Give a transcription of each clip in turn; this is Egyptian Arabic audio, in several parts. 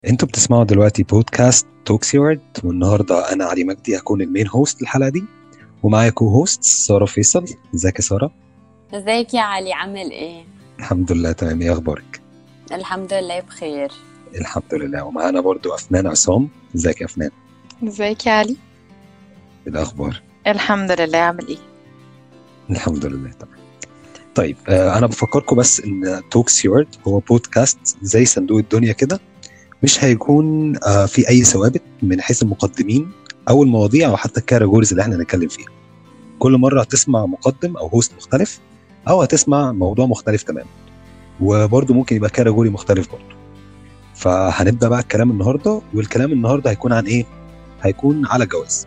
انتوا بتسمعوا دلوقتي بودكاست توكسي وورد والنهارده انا علي مجدي هكون المين هوست الحلقه دي ومعايا كو هوست ساره فيصل ازيك يا ساره ازيك يا علي عامل ايه الحمد لله تمام ايه اخبارك الحمد لله بخير الحمد لله ومعانا برضو افنان عصام ازيك يا افنان ازيك يا علي إيه الاخبار الحمد لله عامل ايه الحمد لله تمام طيب آه انا بفكركم بس ان توكسي وورد هو بودكاست زي صندوق الدنيا كده مش هيكون آه في اي ثوابت من حيث المقدمين او المواضيع او حتى الكاتيجوريز اللي احنا هنتكلم فيها كل مره هتسمع مقدم او هوست مختلف او هتسمع موضوع مختلف تماما وبرده ممكن يبقى كاتيجوري مختلف برضه فهنبدا بقى الكلام النهارده والكلام النهارده هيكون عن ايه هيكون على الجواز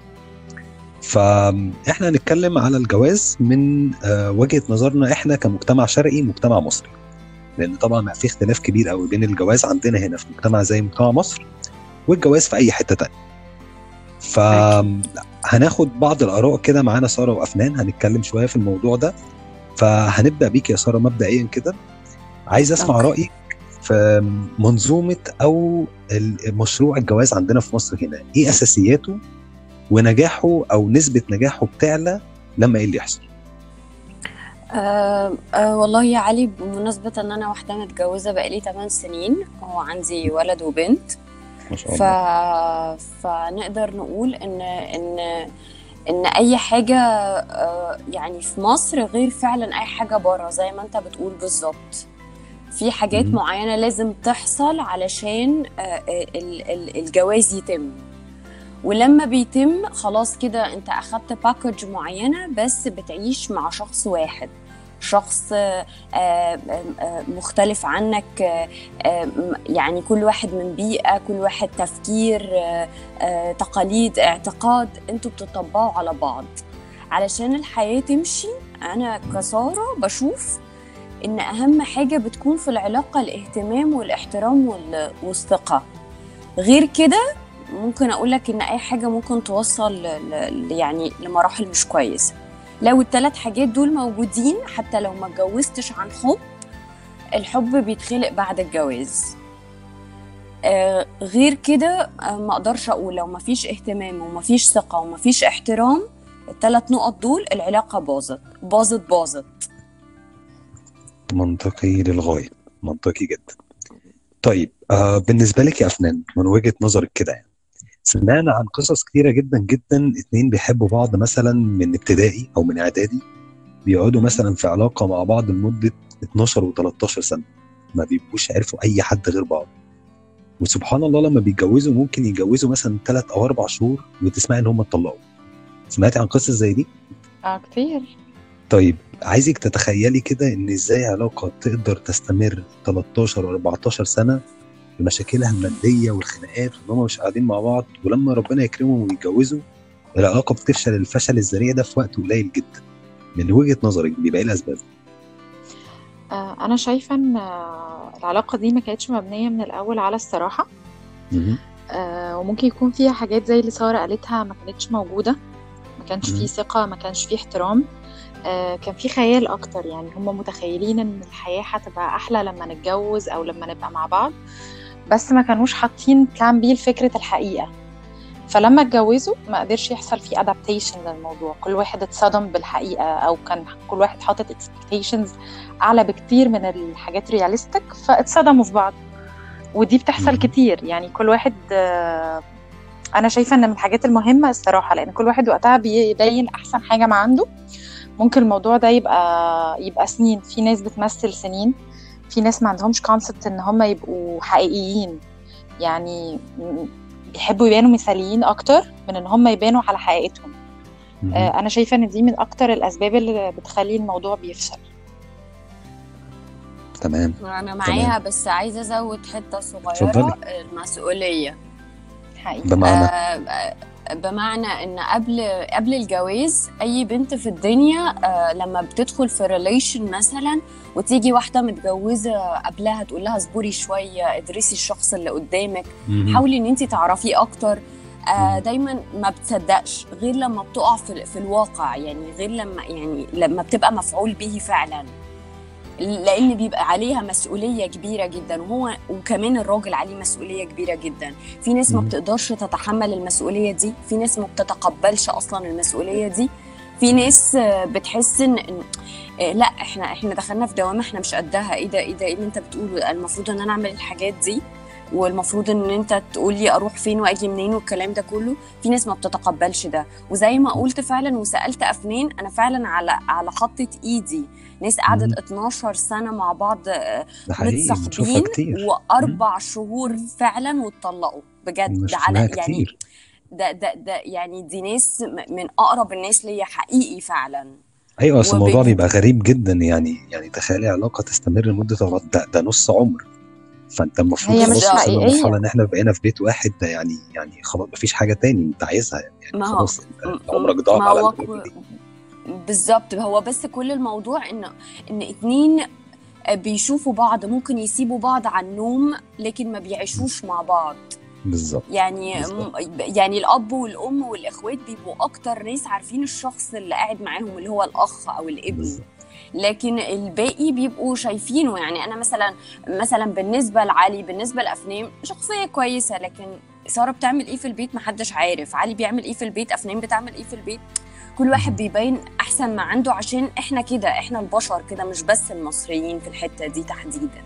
فاحنا هنتكلم على الجواز من آه وجهه نظرنا احنا كمجتمع شرقي مجتمع مصري لان طبعا في اختلاف كبير قوي بين الجواز عندنا هنا في مجتمع زي مجتمع مصر والجواز في اي حته تانية فهناخد بعض الاراء كده معانا ساره وافنان هنتكلم شويه في الموضوع ده فهنبدا بيك يا ساره مبدئيا كده عايز اسمع أوكي. رايك في منظومه او مشروع الجواز عندنا في مصر هنا ايه اساسياته ونجاحه او نسبه نجاحه بتعلى لما ايه اللي يحصل آه آه والله يا علي بمناسبة ان انا واحدة متجوزة بقالي 8 سنين وعندي ولد وبنت ما شاء ف... الله فنقدر نقول ان ان ان اي حاجة آه يعني في مصر غير فعلا اي حاجة بره زي ما انت بتقول بالظبط في حاجات مم. معينة لازم تحصل علشان آه، آه، ال- ال- الجواز يتم ولما بيتم خلاص كده انت اخدت باكج معينة بس بتعيش مع شخص واحد شخص آه، آه، آه، مختلف عنك آه، آه، م- يعني كل واحد من بيئة كل واحد تفكير آه، آه، تقاليد اعتقاد انتوا بتطبقوا على بعض علشان الحياة تمشي أنا كسارة بشوف إن أهم حاجة بتكون في العلاقة الاهتمام والاحترام وال- والثقة غير كده ممكن أقول لك إن أي حاجة ممكن توصل ل- ل- يعني لمراحل مش كويسة لو الثلاث حاجات دول موجودين حتى لو ما اتجوزتش عن حب الحب بيتخلق بعد الجواز آه، غير كده آه، ما اقدرش اقول لو ما فيش اهتمام وما فيش ثقة وما فيش احترام الثلاث نقط دول العلاقة باظت باظت باظت منطقي للغايه منطقي جدا طيب آه بالنسبه لك يا افنان من وجهه نظرك كده يعني سمعنا عن قصص كتيره جدا جدا اتنين بيحبوا بعض مثلا من ابتدائي او من اعدادي بيقعدوا مثلا في علاقه مع بعض لمده 12 و13 سنه ما بيبقوش عرفوا اي حد غير بعض وسبحان الله لما بيتجوزوا ممكن يتجوزوا مثلا ثلاث او اربع شهور وتسمعي ان هم اتطلقوا سمعتي عن قصص زي دي اه كتير طيب عايزك تتخيلي كده ان ازاي علاقه تقدر تستمر 13 و 14 سنه بمشاكلها الماديه والخناقات وان هم مش قاعدين مع بعض ولما ربنا يكرمهم ويتجوزوا العلاقه بتفشل الفشل الذريع ده في وقت قليل جدا من وجهه نظرك بيبقى ايه الاسباب؟ آه انا شايفه ان آه، العلاقه دي ما كانتش مبنيه من الاول على الصراحه مهم. آه وممكن يكون فيها حاجات زي اللي ساره قالتها ما كانتش موجوده ما كانش مم. فيه ثقه ما كانش فيه احترام آه كان في خيال اكتر يعني هم متخيلين ان الحياه هتبقى احلى لما نتجوز او لما نبقى مع بعض بس ما كانوش حاطين بلان بي لفكره الحقيقه فلما اتجوزوا ما قدرش يحصل فيه ادابتيشن للموضوع كل واحد اتصدم بالحقيقه او كان كل واحد حاطط اكسبكتيشنز اعلى بكتير من الحاجات رياليستيك فاتصدموا في بعض ودي بتحصل مم. كتير يعني كل واحد آه، انا شايفه ان من الحاجات المهمه الصراحه لان كل واحد وقتها بيبين احسن حاجه ما عنده ممكن الموضوع ده يبقى يبقى سنين في ناس بتمثل سنين في ناس ما عندهمش كونسبت ان هم يبقوا حقيقيين يعني م- بيحبوا يبانوا مثاليين اكتر من ان هم يبانوا على حقيقتهم مهم. آه، انا شايفه ان دي من اكتر الاسباب اللي بتخلي الموضوع بيفشل تمام أنا معاها بس عايزة أزود حتة صغيرة اتفضلي. المسؤولية حقيقي بمعنى آه، بمعنى ان قبل قبل الجواز اي بنت في الدنيا آه، لما بتدخل في ريليشن مثلا وتيجي واحده متجوزه قبلها تقول لها اصبري شويه ادرسي الشخص اللي قدامك مهم. حاولي ان انت تعرفيه اكتر آه مم. دايما ما بتصدقش غير لما بتقع في, في الواقع يعني غير لما يعني لما بتبقى مفعول به فعلا لان بيبقى عليها مسؤوليه كبيره جدا وهو وكمان الراجل عليه مسؤوليه كبيره جدا في ناس ما مم. بتقدرش تتحمل المسؤوليه دي في ناس ما بتتقبلش اصلا المسؤوليه دي في ناس آه، بتحس ان إن- آه، لا احنا احنا دخلنا في دوامه احنا مش قدها ايه ده ايه ده ايه اللي انت بتقوله المفروض ان انا اعمل الحاجات دي والمفروض ان انت تقول لي اروح فين واجي منين والكلام ده كله في ناس ما بتتقبلش ده وزي ما قلت فعلا وسالت افنان انا فعلا على على خطه ايدي ناس مم. قعدت 12 سنه مع بعض آه، ده حقيقي بنشوفها متصاحبين كتير واربع شهور فعلا واتطلقوا بجد مش ده على كلها يعني كتير ده ده ده يعني دي ناس م- من اقرب الناس ليا حقيقي فعلا ايوه اصل الموضوع وبي- بيبقى غريب جدا يعني يعني تخيلي علاقه تستمر لمده أربع- ده, ده نص عمر فانت المفروض هي مش خلاص وصلنا حقيقية. لمرحله ان احنا بقينا في بيت واحد ده يعني يعني خلاص مفيش حاجه تاني انت عايزها يعني ما هو خلاص انت م- عمرك ضاع ما على هو الحاجة دي. بالظبط هو بس كل الموضوع ان ان اتنين بيشوفوا بعض ممكن يسيبوا بعض عن النوم لكن ما بيعيشوش مع بعض بالظبط يعني بالظبط. م- يعني الاب والام والاخوات بيبقوا اكتر ناس عارفين الشخص اللي قاعد معاهم اللي هو الاخ او الابن بالظبط لكن الباقي بيبقوا شايفينه يعني انا مثلا مثلا بالنسبه لعلي بالنسبه لافنان شخصيه كويسه لكن ساره بتعمل ايه في البيت محدش عارف علي بيعمل ايه في البيت افنان بتعمل ايه في البيت كل واحد بيبين احسن ما عنده عشان احنا كده احنا البشر كده مش بس المصريين في الحته دي تحديدا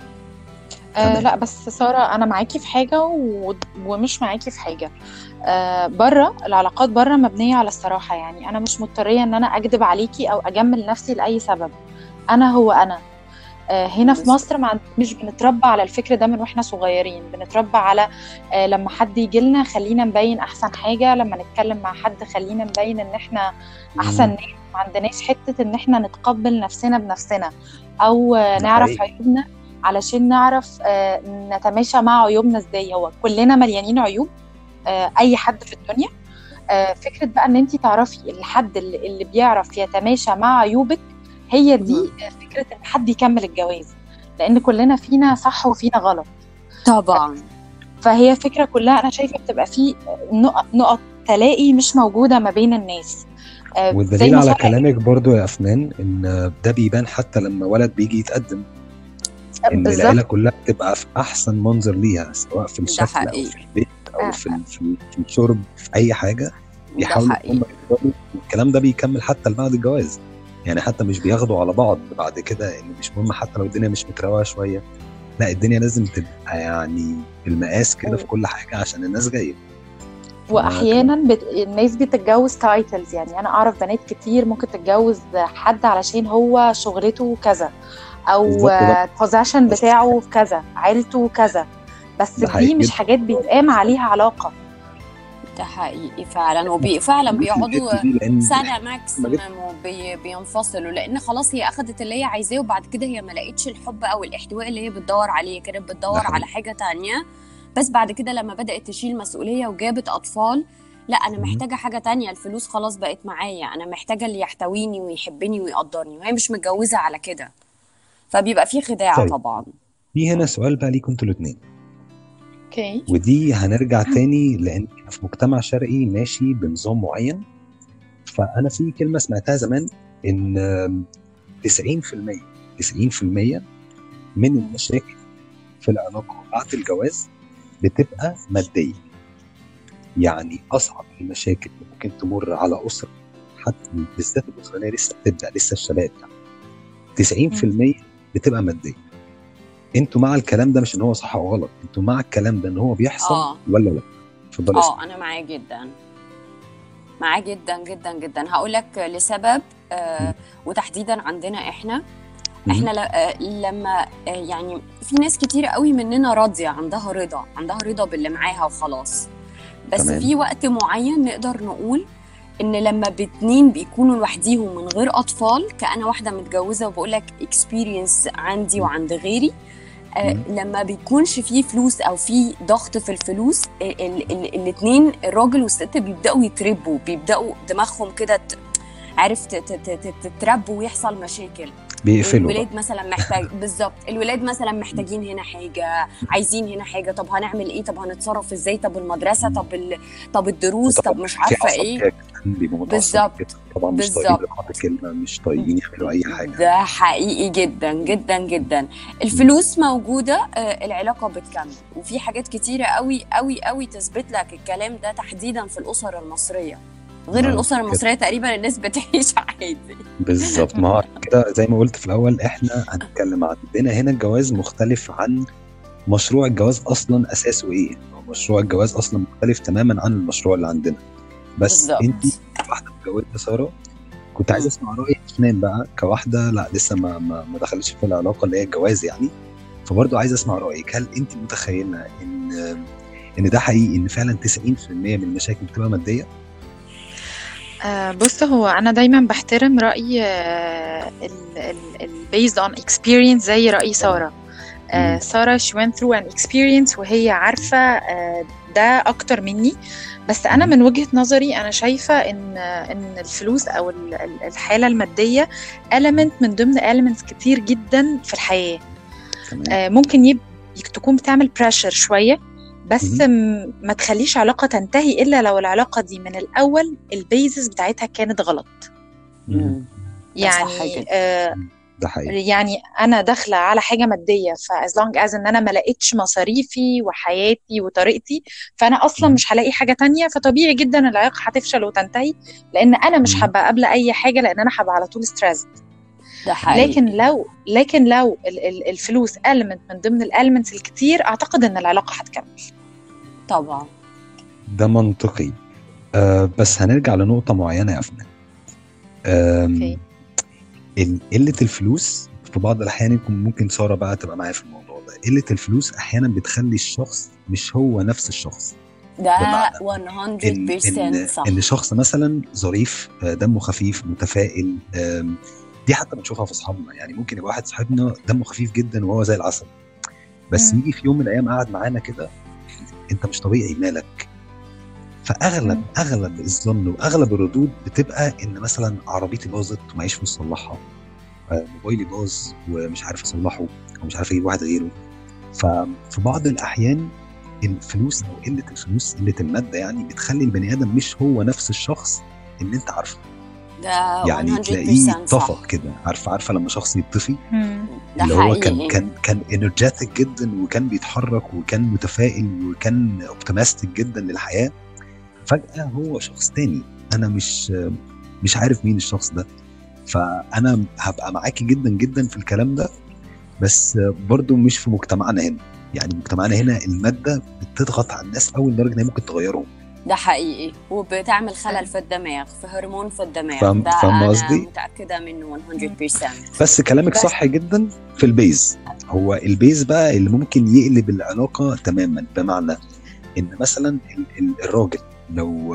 آه تمام. لا بس سارة أنا معاكي في حاجة و... ومش معاكي في حاجة آه بره العلاقات بره مبنية على الصراحة يعني أنا مش مضطرية إن أنا أكذب عليكي أو أجمل نفسي لأي سبب أنا هو أنا آه هنا في بالظبط. مصر ما عند- مش بنتربى على الفكر ده من واحنا صغيرين بنتربى على آه لما حد يجي لنا خلينا نبين احسن حاجه لما نتكلم مع حد خلينا نبين ان احنا احسن مم. ناس ما عندناش حته ان احنا نتقبل نفسنا بنفسنا او آه ده نعرف حقيقي. عيوبنا علشان نعرف آه نتماشى مع عيوبنا ازاي هو كلنا مليانين عيوب آه اي حد في الدنيا آه فكره بقى ان انت تعرفي الحد اللي, اللي بيعرف يتماشى مع عيوبك هي دي آه، فكره ان حد يكمل الجواز لان كلنا فينا صح وفينا غلط طبعا فهي فكره كلها انا شايفه بتبقى في نقط نقط تلاقي مش موجوده ما بين الناس آه، زي والدليل ما على سارة كلامك برضو يا افنان ان ده بيبان حتى لما ولد بيجي يتقدم ان بالظبط العيله كلها بتبقى في احسن منظر ليها سواء في الشكل او حقيقي. في البيت او آه. في ال- في ال- في الشرب في اي حاجه ده بيحاولوا حقيقي هم يقدروا والكلام ده بيكمل حتى بعد الجواز يعني حتى مش بياخدوا على بعض بعد كده ان مش مهم حتى لو الدنيا مش متروقه شويه لا الدنيا لازم تبقى يعني بالمقاس كده في كل حاجه عشان الناس جايه واحيانا بت... الناس بتتجوز تايتلز يعني انا اعرف بنات كتير ممكن تتجوز حد علشان هو شغلته كذا او بالظبط ده. البوزيشن بتاعه في كذا عيلته كذا بس ده حقيقي دي مش جدا. حاجات بيتقام عليها علاقه ده حقيقي فعلا وبي فعلا بيقعدوا الحتة دي لأن سنه ماكسيمم وبينفصلوا لان خلاص هي اخذت اللي هي عايزاه وبعد كده هي ما لقتش الحب او الاحتواء اللي هي بتدور عليه كانت بتدور حقيقي. على حاجه تانية بس بعد كده لما بدات تشيل مسؤوليه وجابت اطفال لا انا مم. محتاجه حاجه تانية الفلوس خلاص بقت معايا انا محتاجه اللي يحتويني ويحبني ويقدرني وهي مش متجوزه على كده فبيبقى في خداع طيب. طبعا في هنا سؤال بقى ليكم انتوا الاثنين اوكي ودي هنرجع تاني لان إحنا في مجتمع شرقي ماشي بنظام معين فانا في كلمه سمعتها زمان ان 90% 90% من المشاكل في العلاقه بعد الجواز بتبقى ماديه يعني اصعب المشاكل اللي ممكن تمر على اسره حتى بالذات الاسره اللي هي لسه بتبدا لسه الشباب يعني 90% بتبقى ماديه انتوا مع الكلام ده مش ان هو صح او غلط انتوا مع الكلام ده ان هو بيحصل اه ولا لا اتفضل يا اه انا معاه جدا معاه جدا جدا جدا هقول لك لسبب آه وتحديدا عندنا احنا مم. احنا ل- آه، لما آه، يعني في ناس كتير قوي مننا راضيه عندها رضا عندها رضا باللي معاها وخلاص بس تمام. في وقت معين نقدر نقول ان لما باتنين بيكونوا لوحديهم من غير اطفال كأنا واحده متجوزه وبقول لك اكسبيرينس عندي مم. وعند غيري آه، مم. لما بيكونش فيه فلوس او في ضغط في الفلوس ال- ال- ال- الاتنين الراجل والست بيبداوا يتربوا بيبداوا دماغهم كده ت- عارف ت- ت- ت- ت- تتربوا ويحصل مشاكل بيقفلوا بقى. الولاد مثلا محتاج بالظبط الولاد مثلا محتاجين هنا حاجه عايزين هنا حاجه طب هنعمل ايه طب هنتصرف ازاي طب المدرسه طب ال... طب الدروس طب مش في عارفه عصبية ايه كمان، بيبقوا متعصبين بالظبط. جدا. طبعا مش طايقين بالظبط. يقولوا كلمه مش طايقين يعملوا اي حاجه ده حقيقي جدا جدا جدا الفلوس موجوده آه، العلاقه بتكمل وفي حاجات كتيره قوي قوي قوي تثبت لك الكلام ده تحديدا في الاسر المصريه غير نعم، الاسر كده. المصريه تقريبا الناس بتعيش عادي بالظبط ما هو كده زي ما قلت في الاول احنا هنتكلم عندنا هنا الجواز مختلف عن مشروع الجواز اصلا اساسه ايه هو مشروع الجواز اصلا مختلف تماما عن المشروع اللي عندنا بس بالظبط. انت واحده متجوزه ساره كنت عايز مم. اسمع رايك حنان بقى كواحده لا لسه ما ما, ما دخلتش في العلاقه اللي هي الجواز يعني فبرضه عايز اسمع رايك هل انت متخيله ان ان ده حقيقي ان فعلا 90% من المشاكل بتبقى ماديه؟ آه، بص هو انا دايما بحترم راي ال based on experience زي راي ساره آه، مم. ساره she went through an experience وهي عارفه آه، ده اكتر مني بس انا مم. من وجهه نظري انا شايفه ان ان الفلوس او ال- ال- الحاله الماديه element من ضمن elements كتير جدا في الحياه تمام آه، ممكن يب... تكون بتعمل بريشر شويه بس مهم. م- ما تخليش علاقه تنتهي الا لو العلاقه دي من الاول البيزس بتاعتها كانت غلط مم. ده صح يعني جدا. آه ده حقيقي يعني انا داخله على حاجه ماديه فاز لونج از ان انا ما لقيتش مصاريفي وحياتي وطريقتي فانا اصلا مم. مش هلاقي حاجه تانية فطبيعي جدا العلاقه هتفشل وتنتهي لان انا مش مم. هبقى قابله اي حاجه لان انا هبقى على طول ستريس ده حقيقي لكن لو لكن لو ال- ال- الفلوس element من ضمن الاليمنتس الكتير اعتقد ان العلاقه هتكمل طبعا ده منطقي آه بس هنرجع لنقطة معينة يا أفنان آم، أوكي. ال- قلة الفلوس في بعض الأحيان يكون ممكن سارة بقى تبقى معايا في الموضوع ده قلة الفلوس أحيانا بتخلي الشخص مش هو نفس الشخص ده بمعنى إن 100% إن صح إن شخص مثلا ظريف آه، دمه خفيف متفائل آم، دي حتى بنشوفها في أصحابنا يعني ممكن يبقى واحد صاحبنا دمه خفيف جدا وهو زي العسل بس مم. يجي في يوم من الأيام قاعد معانا كده أنت مش طبيعي مالك فاغلب مم. اغلب الظن واغلب الردود بتبقى ان مثلا عربيتي باظت ومعيش فلوس اصلحها آه، موبايلي باظ ومش عارف اصلحه ومش عارف اجيب واحد غيره ففي بعض الاحيان الفلوس او قله الفلوس قله الماده يعني بتخلي البني ادم مش هو نفس الشخص اللي انت عارفه ده يعني تلاقيه 100% طفى صح كده عارفه عارفه لما شخص يطفي ده اللي هو حقيقي كان كان كان انرجيتك جدا وكان بيتحرك وكان متفائل وكان اوبتيمستيك جدا للحياه فجاه هو شخص تاني انا مش مش عارف مين الشخص ده فانا هبقى معاكي جدا جدا في الكلام ده بس برضو مش في مجتمعنا هنا يعني مجتمعنا هنا الماده بتضغط على الناس قوي لدرجه ان هي ممكن تغيرهم ده حقيقي وبتعمل خلل في الدماغ في هرمون في الدماغ فاهم- ده فاهمة انا قصدي؟ متاكده منه 100% بس كلامك بس- صح جدا في البيز هو البيز بقى اللي ممكن يقلب العلاقه تماما بمعنى ان مثلا ال- ال- الراجل لو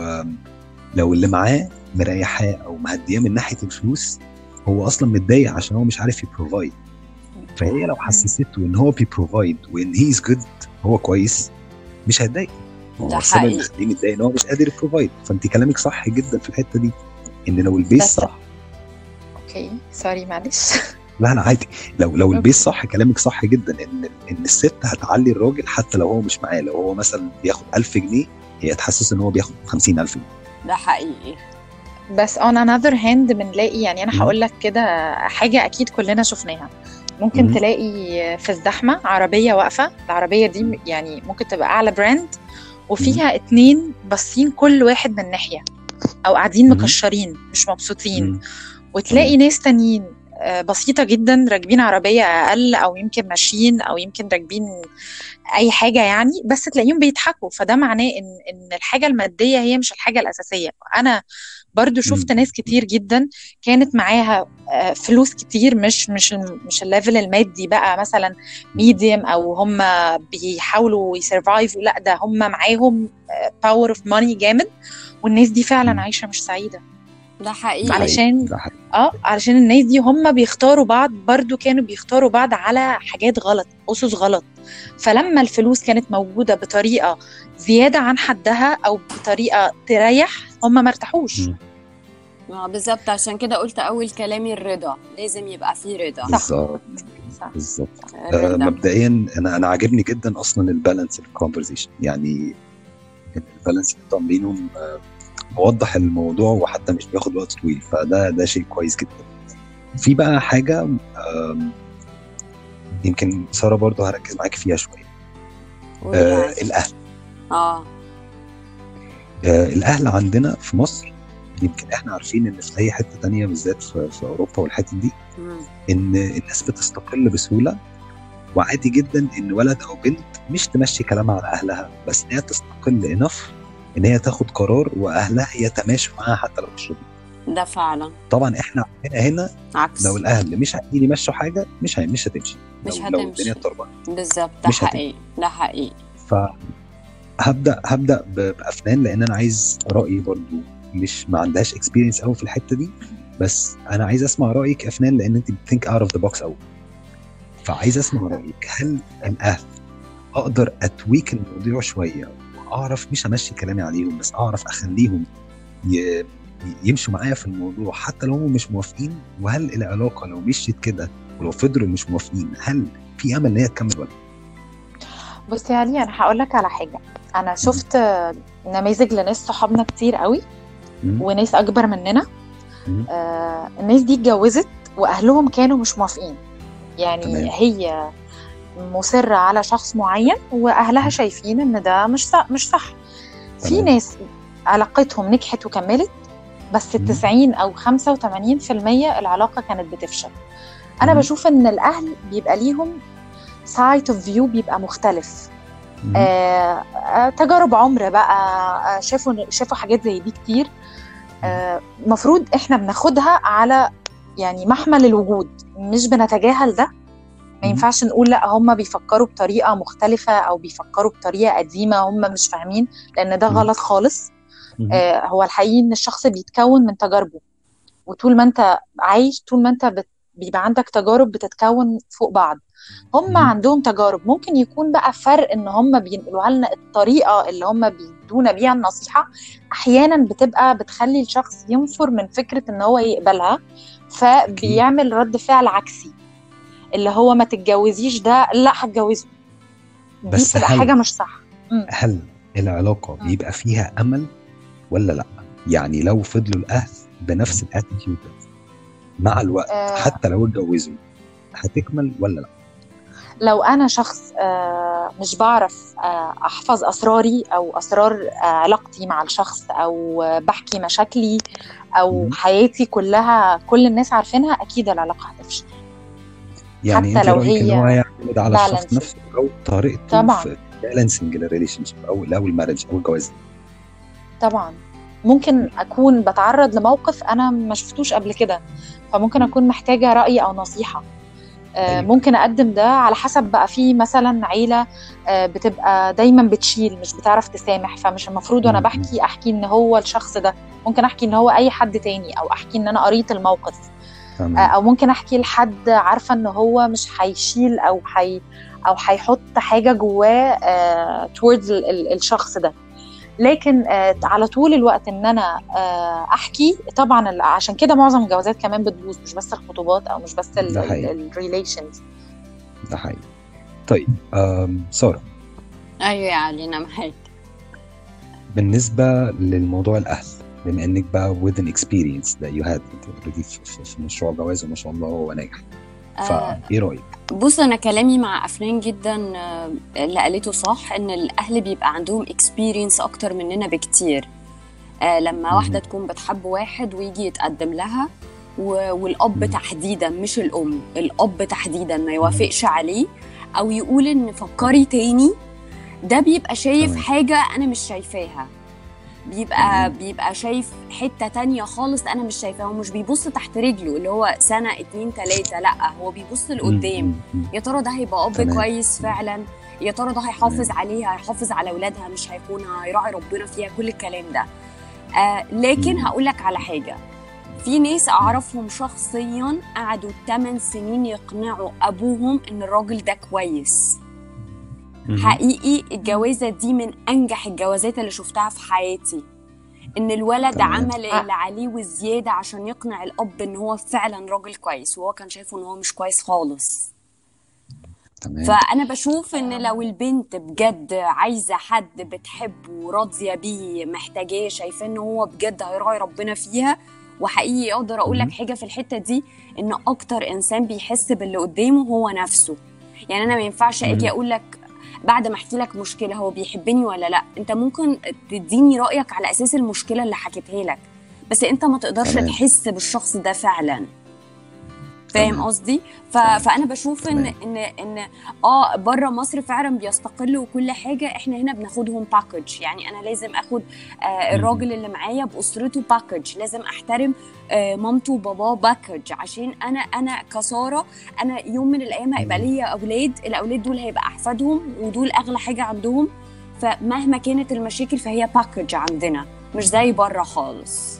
لو اللي معاه مريحاه او مهدياه من ناحيه الفلوس هو اصلا متضايق عشان هو مش عارف يبروفايد فهي لو حسسته ان هو بيبروفايد وان هي از جود هو كويس مش هيتضايق هو ده السبب اللي حقيقي. مخليه متضايق ان هو مش قادر يبروفايد فانت كلامك صح جدا في الحته دي ان لو البيس بس- صح اوكي سوري معلش لا لا عادي لو لو البيس صح كلامك صح جدا ان ان الست هتعلي الراجل حتى لو هو مش معاه لو هو مثلا بياخد 1000 جنيه هي تحسس ان هو بياخد 50000 جنيه ده حقيقي بس on another hand بنلاقي يعني انا مم. هقول لك كده حاجه اكيد كلنا شفناها ممكن مم. تلاقي في الزحمه عربيه واقفه العربيه دي يعني ممكن تبقى اعلى براند وفيها اتنين باصين كل واحد من ناحيه او قاعدين مم. مكشرين مش مبسوطين مم. وتلاقي ناس تانيين آه، بسيطة جدا راكبين عربية أقل أو يمكن ماشيين أو يمكن راكبين أي حاجة يعني بس تلاقيهم بيضحكوا فده معناه إن إن الحاجة المادية هي مش الحاجة الأساسية أنا برضو شفت مم. ناس كتير جدا كانت معاها آه، فلوس كتير مش مش مش الليفل المادي بقى مثلا ميديم او هم بيحاولوا يسرفايفوا لا ده هم معاهم باور اوف ماني جامد والناس دي فعلا مم. عايشه مش سعيده ده حقيقي معلش. علشان- ده حقيقي. اه علشان الناس دي هم بيختاروا بعض برضو كانوا بيختاروا بعض على حاجات غلط اسس غلط فلما الفلوس كانت موجوده بطريقه زياده عن حدها او بطريقه تريح هم ما ارتاحوش مم. آه، بالظبط عشان كده قلت اول كلامي الرضا لازم يبقى فيه رضا بالظبط صح بالظبط آه، الرضا مبدئيا انا انا عاجبني جدا اصلا البالانس في الكونفرزيشن يعني البالانس اللي انتوا عاملينه آه، موضح الموضوع وحتى مش بياخد وقت طويل فده ده شيء كويس جدا في بقى حاجه آم، يمكن ساره برضو هركز معاك فيها شويه قول آه يعني. الاهل اه آه الاهل عندنا في مصر يمكن احنا عارفين ان في اي حته تانية بالذات في, في اوروبا والحتت دي مم. ان الناس بتستقل بسهوله وعادي جدا ان ولد او بنت مش تمشي كلامها على اهلها بس ان هي تستقل انف ان هي تاخد قرار واهلها يتماشوا معاها حتى لو مش راضيين. ده فعلا طبعا احنا هنا هنا عكس لو الاهل مش عايزين يمشوا حاجه مش هي مش هتمشي مش لو, لو هتمشي. الدنيا اتطربقت بالظبط ده مش هتبقى. حقيقي ده حقيقي فهبدا هبدا ب- بافنان لان انا عايز رايي برضو مش ما عندهاش اكسبيرينس قوي في الحته دي بس انا عايز اسمع رايك افنان لان انت بتثينك اوت اوف ذا بوكس قوي فعايز اسمع رايك هل الاهل اقدر اتويك الموضوع شويه واعرف مش امشي كلامي عليهم بس اعرف اخليهم ي... يمشوا معايا في الموضوع حتى لو هم مش موافقين وهل العلاقه لو مشيت كده ولو فضلوا مش موافقين هل في امل ان هي تكمل ولا بص يا علي انا هقول لك على حاجه انا شفت آه، نماذج لناس صحابنا كتير قوي مم؟ وناس اكبر مننا مم. آه الناس دي اتجوزت واهلهم كانوا مش موافقين يعني تمام. هي مصرة على شخص معين واهلها شايفين ان ده مش صح مش صح في تمام. ناس علاقتهم نجحت وكملت بس مم. ال 90 او 85% العلاقه كانت بتفشل انا مم. بشوف ان الاهل بيبقى ليهم سايت اوف فيو بيبقى مختلف مم. آه، آه، تجارب عمر بقى آه، شافوا شافوا حاجات زي دي كتير المفروض احنا بناخدها على يعني محمل الوجود مش بنتجاهل ده ما مم. ينفعش نقول لا هم بيفكروا بطريقه مختلفه او بيفكروا بطريقه قديمه هم مش فاهمين لان ده مم. غلط خالص مم. آه، هو الحقيقي ان الشخص بيتكون من تجاربه وطول ما انت عايش طول ما انت بت... بيبقى عندك تجارب بتتكون فوق بعض هم مم. عندهم تجارب ممكن يكون بقى فرق ان هم بينقلوها لنا الطريقه اللي هم بيدونا بيها النصيحه احيانا بتبقى بتخلي الشخص ينفر من فكره ان هو يقبلها فبيعمل رد فعل عكسي اللي هو ما تتجوزيش ده لا هتجوزه دي بس بتبقى هل- حاجه مش صح هل العلاقه مم. بيبقى فيها امل ولا لا يعني لو فضلوا الاهل بنفس الاتيتيود ده مع الوقت آه. حتى لو اتجوزوا هتكمل ولا لا لو انا شخص آه، مش بعرف آه، احفظ اسراري او اسرار آه، علاقتي مع الشخص او آه، بحكي مشاكلي او مم. حياتي كلها كل الناس عارفينها اكيد العلاقه هتفشل يعني حتى انت لو رايك ان هي هو يعتمد على الشخص balancing. نفسه او طريقته طبعاً. في بالانسنج الريليشن شيب او او المارج او الجواز طبعا ممكن اكون بتعرض لموقف انا ما شفتوش قبل كده فممكن مم. اكون محتاجه راي او نصيحه آه، أيوة. ممكن اقدم ده على حسب بقى في مثلا عيله آه، بتبقى دايما بتشيل مش بتعرف تسامح فمش المفروض وانا مم. بحكي احكي ان هو الشخص ده ممكن احكي ان هو اي حد تاني او احكي ان انا قريت الموقف آه، تمام او ممكن احكي لحد عارفه ان هو مش هيشيل او حي او هيحط حاجه جواه آه towards ال- ال- الشخص ده لكن آه على طول الوقت ان انا آه احكي طبعا ال- عشان كده معظم الجوازات كمان بتبوظ مش بس الخطوبات او مش بس ده حقيقي. الريليشنز ده حقيقي طيب آم، ساره ايوه يا علي انا معاك بالنسبه للموضوع الاهل بما انك بقى with an experience that you had انت already في, في, في مشروع جواز وما شاء الله هو ناجح آه، فايه رايك؟ بص انا كلامي مع افنان جدا آه، اللي قالته صح ان الاهل بيبقى عندهم اكسبيرينس اكتر مننا بكتير آه، لما مهم. واحده تكون بتحب واحد ويجي يتقدم لها و- والاب مم. تحديدا مش الام الاب تحديدا ما يوافقش عليه او يقول ان فكري تاني ده بيبقى شايف تمام. حاجه انا مش شايفاها بيبقى مم. بيبقى شايف حته تانية خالص انا مش شايفاها هو مش بيبص تحت رجله اللي هو سنه اتنين تلاته لا هو بيبص لقدام مم، مم، يا ترى ده هيبقى اب تمام. كويس فعلا يا ترى ده هيحافظ تمام. عليها هيحافظ على اولادها مش هيخونها هيراعي ربنا فيها كل الكلام ده آه لكن مم. هقول لك على حاجه في ناس اعرفهم شخصيا قعدوا 8 سنين يقنعوا ابوهم ان الراجل ده كويس مم. حقيقي الجوازه دي من انجح الجوازات اللي شفتها في حياتي ان الولد تمام. عمل آه. اللي عليه والزياده عشان يقنع الاب ان هو فعلا راجل كويس وهو كان شايفه ان هو مش كويس خالص تمام فانا بشوف ان لو البنت بجد عايزه حد بتحبه راضيه بيه محتاجاه شايفاه ان هو بجد هيراعي ربنا فيها وحقيقي اقدر اقول لك مهم. حاجه في الحته دي ان اكتر انسان بيحس باللي قدامه هو نفسه يعني انا ما ينفعش اجي مهم. اقول لك بعد ما احكي لك مشكله هو بيحبني ولا لا انت ممكن تديني رايك على اساس المشكله اللي حكيتها لك بس انت ما تقدرش تمام. تحس بالشخص ده فعلا فاهم تمام. قصدي ف... تمام. فانا بشوف ان تمام. ان ان اه بره مصر فعلا بيستقلوا وكل حاجه احنا هنا بناخدهم باكج يعني انا لازم اخد آه الراجل اللي معايا باسرته باكج لازم احترم آه مامته وباباه باكج عشان انا انا كساره انا يوم من الايام هيبقى ليا اولاد الاولاد دول هيبقى احفادهم ودول اغلى حاجه عندهم فمهما كانت المشاكل فهي باكج عندنا مش زي بره خالص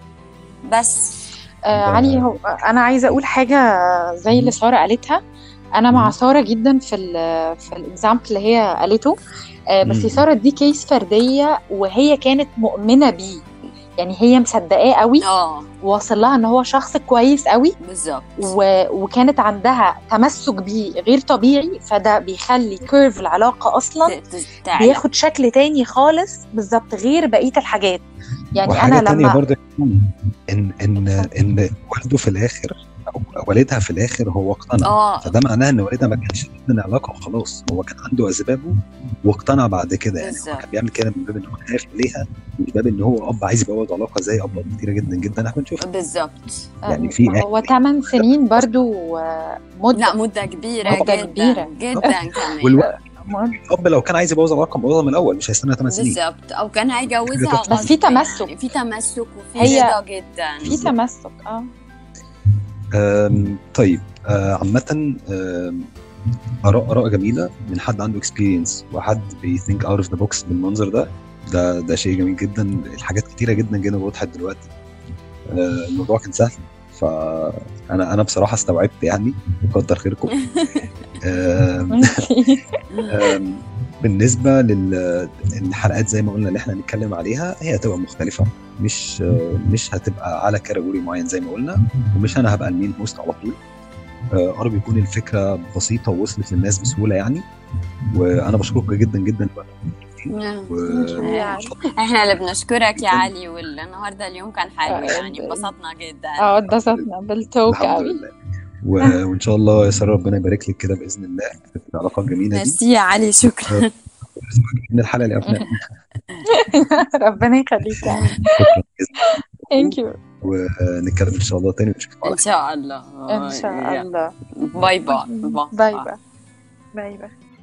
بس آه ده- علي هو انا عايزه اقول حاجه زي اللي ساره قالتها انا مع مم. ساره جدا في ال في الاكزامبل اللي هي قالته آه بس مم. ساره دي كيس فرديه وهي كانت مؤمنه بيه يعني هي مصدقاه قوي اه واصل لها ان هو شخص كويس قوي بالظبط و... وكانت عندها تمسك بيه غير طبيعي فده بيخلي كيرف العلاقه اصلا ت- ت- تعلى. بياخد شكل تاني خالص بالظبط غير بقيه الحاجات يعني وحاجة انا تانية لما برضه ان ان ان والده في الاخر او والدها في الاخر هو اقتنع اه فده معناه ان والدها ما كانش من علاقه وخلاص هو كان عنده اسبابه واقتنع بعد كده يعني هو بالظبط. كان بيعمل كده من باب ان هو خايف عليها مش باب ان هو اب عايز يبوظ علاقه زي اباء كتيره جدا جدا احنا بنشوفها بالظبط يعني في ما هو 8 سنين برضو آه، مده لا مدة كبيرة مدة جدا كبيرة. جدا كمان والوقت مدة. الاب لو كان عايز يبوظ العلاقه بوظها من الاول مش هيستنى 8 سنين بالظبط او كان هيجوزها بس غصب في تمسك. يعني في تمسك وفي هي- رضا جدا في تمسك اه أم، طيب آه، عامة أم، آراء آراء جميلة من حد عنده اكسبيرينس وحد بيثينك اوت اوف ذا بوكس بالمنظر ده ده ده شيء جميل جدا الحاجات كتيرة جدا جدا وضحت دلوقتي آه، الموضوع كان سهل فأنا أنا بصراحة استوعبت يعني وكتر خيركم آم، آم، بالنسبة لل- للحلقات زي ما قلنا اللي احنا هنتكلم عليها هي هتبقى مختلفة مش آه، مش هتبقى على كاتيجوري معين زي ما قلنا ومش انا هبقى المين هوست على طول آه، ارجو يكون الفكرة بسيطة ووصلت للناس بسهولة يعني وانا بشكركم جدا جدا و- احنا اللي بنشكرك يا علي والنهارده اليوم كان حلو يعني انبسطنا جدا اه اتبسطنا بالتوك الحمد قوي لله و- وان شاء الله يا ساره ربنا يبارك لك كده باذن الله في العلاقه الجميله دي ميرسي يا علي شكرا من الحلقه اللي قبلها ربنا يخليك يعني شكرا جزيلا ثانك يو ونتكلم ان شاء الله تاني ونشوفكم على ان شاء الله ان شاء الله باي باي باي باي باي باي